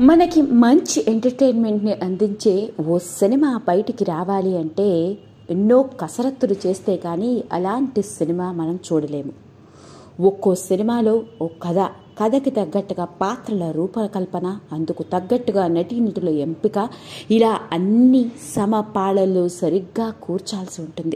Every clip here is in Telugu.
మనకి మంచి ఎంటర్టైన్మెంట్ని అందించే ఓ సినిమా బయటికి రావాలి అంటే ఎన్నో కసరత్తులు చేస్తే కానీ అలాంటి సినిమా మనం చూడలేము ఒక్కో సినిమాలో ఓ కథ కథకి తగ్గట్టుగా పాత్రల రూపకల్పన అందుకు తగ్గట్టుగా నటీనటుల ఎంపిక ఇలా అన్ని సమపాళల్లో సరిగ్గా కూర్చాల్సి ఉంటుంది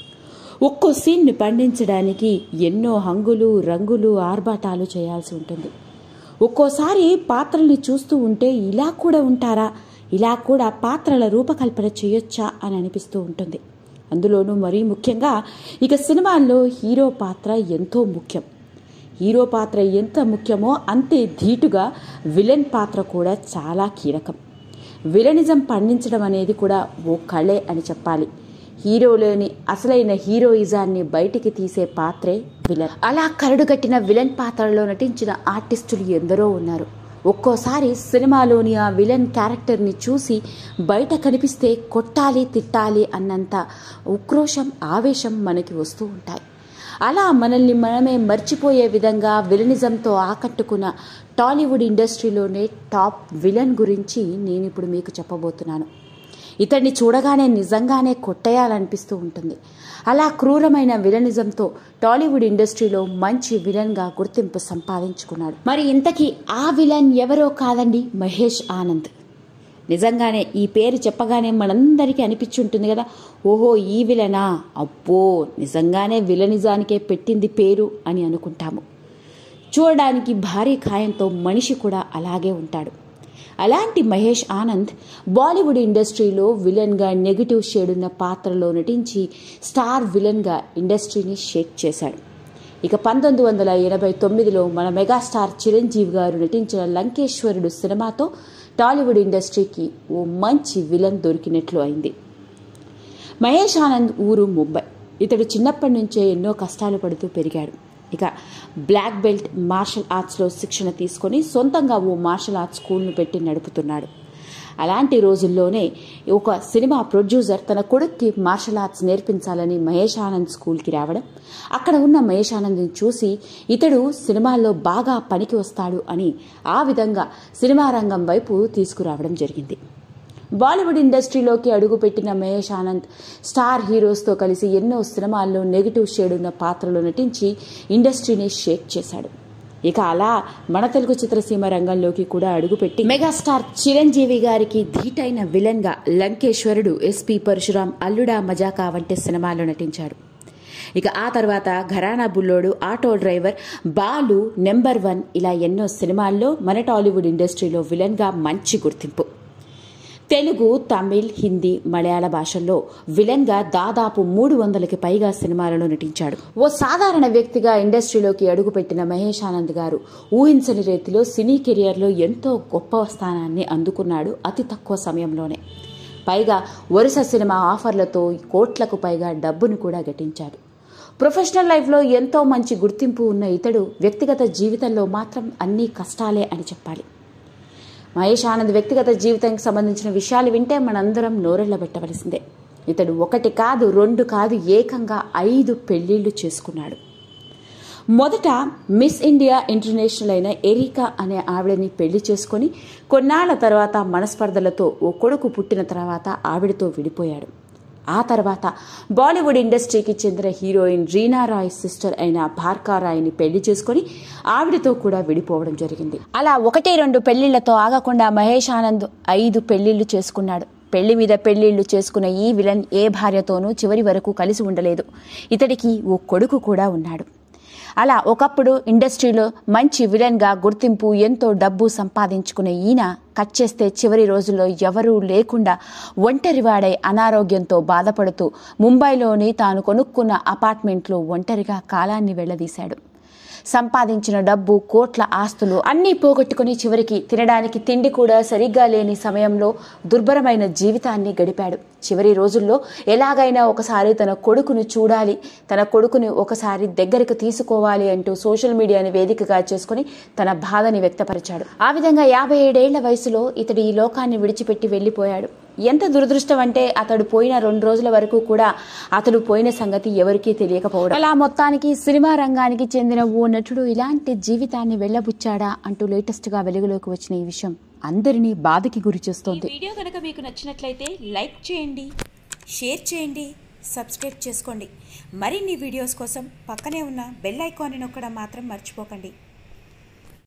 ఒక్కో సీన్ని పండించడానికి ఎన్నో హంగులు రంగులు ఆర్భాటాలు చేయాల్సి ఉంటుంది ఒక్కోసారి పాత్రల్ని చూస్తూ ఉంటే ఇలా కూడా ఉంటారా ఇలా కూడా పాత్రల రూపకల్పన చేయొచ్చా అని అనిపిస్తూ ఉంటుంది అందులోనూ మరీ ముఖ్యంగా ఇక సినిమాల్లో హీరో పాత్ర ఎంతో ముఖ్యం హీరో పాత్ర ఎంత ముఖ్యమో అంతే ధీటుగా విలన్ పాత్ర కూడా చాలా కీలకం విలనిజం పండించడం అనేది కూడా ఓ కళే అని చెప్పాలి హీరోలోని అసలైన హీరోయిజాన్ని బయటికి తీసే పాత్రే విలన్ అలా కరడుగట్టిన విలన్ పాత్రలో నటించిన ఆర్టిస్టులు ఎందరో ఉన్నారు ఒక్కోసారి సినిమాలోని ఆ విలన్ క్యారెక్టర్ని చూసి బయట కనిపిస్తే కొట్టాలి తిట్టాలి అన్నంత ఉక్రోషం ఆవేశం మనకి వస్తూ ఉంటాయి అలా మనల్ని మనమే మర్చిపోయే విధంగా విలనిజంతో ఆకట్టుకున్న టాలీవుడ్ ఇండస్ట్రీలోనే టాప్ విలన్ గురించి నేను ఇప్పుడు మీకు చెప్పబోతున్నాను ఇతన్ని చూడగానే నిజంగానే కొట్టేయాలనిపిస్తూ ఉంటుంది అలా క్రూరమైన విలనిజంతో టాలీవుడ్ ఇండస్ట్రీలో మంచి విలన్గా గుర్తింపు సంపాదించుకున్నాడు మరి ఇంతకీ ఆ విలన్ ఎవరో కాదండి మహేష్ ఆనంద్ నిజంగానే ఈ పేరు చెప్పగానే మనందరికీ అనిపించుంటుంది కదా ఓహో ఈ విలనా అబ్బో నిజంగానే విలనిజానికే పెట్టింది పేరు అని అనుకుంటాము చూడడానికి భారీ ఖాయంతో మనిషి కూడా అలాగే ఉంటాడు అలాంటి మహేష్ ఆనంద్ బాలీవుడ్ ఇండస్ట్రీలో విలన్గా నెగిటివ్ షేడ్ ఉన్న పాత్రలో నటించి స్టార్ విలన్గా ఇండస్ట్రీని షేక్ చేశాడు ఇక పంతొమ్మిది వందల ఎనభై తొమ్మిదిలో మన మెగాస్టార్ చిరంజీవి గారు నటించిన లంకేశ్వరుడు సినిమాతో టాలీవుడ్ ఇండస్ట్రీకి ఓ మంచి విలన్ దొరికినట్లు అయింది మహేష్ ఆనంద్ ఊరు ముంబై ఇతడు చిన్నప్పటి నుంచే ఎన్నో కష్టాలు పడుతూ పెరిగాడు ఇక బ్లాక్ బెల్ట్ మార్షల్ ఆర్ట్స్లో శిక్షణ తీసుకొని సొంతంగా ఓ మార్షల్ ఆర్ట్స్ స్కూల్ను పెట్టి నడుపుతున్నాడు అలాంటి రోజుల్లోనే ఒక సినిమా ప్రొడ్యూసర్ తన కొడుక్కి మార్షల్ ఆర్ట్స్ నేర్పించాలని మహేష్ ఆనంద్ స్కూల్కి రావడం అక్కడ ఉన్న మహేష్ ఆనంద్ని చూసి ఇతడు సినిమాల్లో బాగా పనికి వస్తాడు అని ఆ విధంగా సినిమా రంగం వైపు తీసుకురావడం జరిగింది బాలీవుడ్ ఇండస్ట్రీలోకి అడుగుపెట్టిన మహేష్ ఆనంద్ స్టార్ హీరోస్తో కలిసి ఎన్నో సినిమాల్లో నెగిటివ్ షేడ్ ఉన్న పాత్రలో నటించి ఇండస్ట్రీని షేక్ చేశాడు ఇక అలా మన తెలుగు చిత్రసీమ రంగంలోకి కూడా అడుగుపెట్టి మెగాస్టార్ చిరంజీవి గారికి ధీటైన విలన్ గా లంకేశ్వరుడు ఎస్పి పరశురాం అల్లుడా మజాకా వంటి సినిమాల్లో నటించాడు ఇక ఆ తర్వాత Gharana Bullodu auto driver Balu number one ఇలా ఎన్నో సినిమాల్లో మన టాలీవుడ్ ఇండస్ట్రీలో విలన్గా మంచి గుర్తింపు తెలుగు తమిళ్ హిందీ మలయాళ భాషల్లో విలన్గా దాదాపు మూడు వందలకి పైగా సినిమాలలో నటించాడు ఓ సాధారణ వ్యక్తిగా ఇండస్ట్రీలోకి అడుగుపెట్టిన మహేష్ ఆనంద్ గారు ఊహించని రీతిలో సినీ కెరియర్లో ఎంతో గొప్ప స్థానాన్ని అందుకున్నాడు అతి తక్కువ సమయంలోనే పైగా వరుస సినిమా ఆఫర్లతో కోట్లకు పైగా డబ్బును కూడా గటించాడు ప్రొఫెషనల్ లైఫ్లో ఎంతో మంచి గుర్తింపు ఉన్న ఇతడు వ్యక్తిగత జీవితంలో మాత్రం అన్నీ కష్టాలే అని చెప్పాలి మహేష్ ఆనంద్ వ్యక్తిగత జీవితానికి సంబంధించిన విషయాలు వింటే మనందరం నోరెళ్ల పెట్టవలసిందే ఇతడు ఒకటి కాదు రెండు కాదు ఏకంగా ఐదు పెళ్లిళ్లు చేసుకున్నాడు మొదట మిస్ ఇండియా ఇంటర్నేషనల్ అయిన ఎరికా అనే ఆవిడని పెళ్లి చేసుకొని కొన్నాళ్ల తర్వాత మనస్పర్ధలతో ఓ కొడుకు పుట్టిన తర్వాత ఆవిడతో విడిపోయాడు ఆ తర్వాత బాలీవుడ్ ఇండస్ట్రీకి చెందిన హీరోయిన్ రీనా రాయ్ సిస్టర్ అయిన భార్కా రాయ్ని పెళ్లి చేసుకుని ఆవిడతో కూడా విడిపోవడం జరిగింది అలా ఒకటి రెండు పెళ్లిళ్లతో ఆగకుండా మహేష్ ఆనంద్ ఐదు పెళ్లిళ్లు చేసుకున్నాడు పెళ్లి మీద పెళ్లిళ్లు చేసుకున్న ఈ విలన్ ఏ భార్యతోనూ చివరి వరకు కలిసి ఉండలేదు ఇతడికి ఓ కొడుకు కూడా ఉన్నాడు అలా ఒకప్పుడు ఇండస్ట్రీలో మంచి విలన్గా గుర్తింపు ఎంతో డబ్బు సంపాదించుకునే ఈయన కట్ చేస్తే చివరి రోజుల్లో ఎవరూ లేకుండా ఒంటరివాడై అనారోగ్యంతో బాధపడుతూ ముంబైలోని తాను కొనుక్కున్న అపార్ట్మెంట్లో ఒంటరిగా కాలాన్ని వెళ్లదీశాడు సంపాదించిన డబ్బు కోట్ల ఆస్తులు అన్నీ పోగొట్టుకుని చివరికి తినడానికి తిండి కూడా సరిగ్గా లేని సమయంలో దుర్భరమైన జీవితాన్ని గడిపాడు చివరి రోజుల్లో ఎలాగైనా ఒకసారి తన కొడుకును చూడాలి తన కొడుకుని ఒకసారి దగ్గరికి తీసుకోవాలి అంటూ సోషల్ మీడియాని వేదికగా చేసుకుని తన బాధని వ్యక్తపరిచాడు ఆ విధంగా యాభై ఏడేళ్ల వయసులో ఇతడు ఈ లోకాన్ని విడిచిపెట్టి వెళ్లిపోయాడు ఎంత దురదృష్టం అంటే అతడు పోయిన రెండు రోజుల వరకు కూడా అతడు పోయిన సంగతి ఎవరికీ తెలియకపోవడం అలా మొత్తానికి సినిమా రంగానికి చెందిన ఓ నటుడు ఇలాంటి జీవితాన్ని వెళ్ళబుచ్చాడా అంటూ లేటెస్ట్ గా వెలుగులోకి వచ్చిన ఈ విషయం అందరినీ బాధకి గురి చేస్తోంది ఈ వీడియో కనుక మీకు నచ్చినట్లయితే లైక్ చేయండి షేర్ చేయండి సబ్స్క్రైబ్ చేసుకోండి మరిన్ని వీడియోస్ కోసం పక్కనే ఉన్న బెల్ ఐకాన్ని నొక్కడం మాత్రం మర్చిపోకండి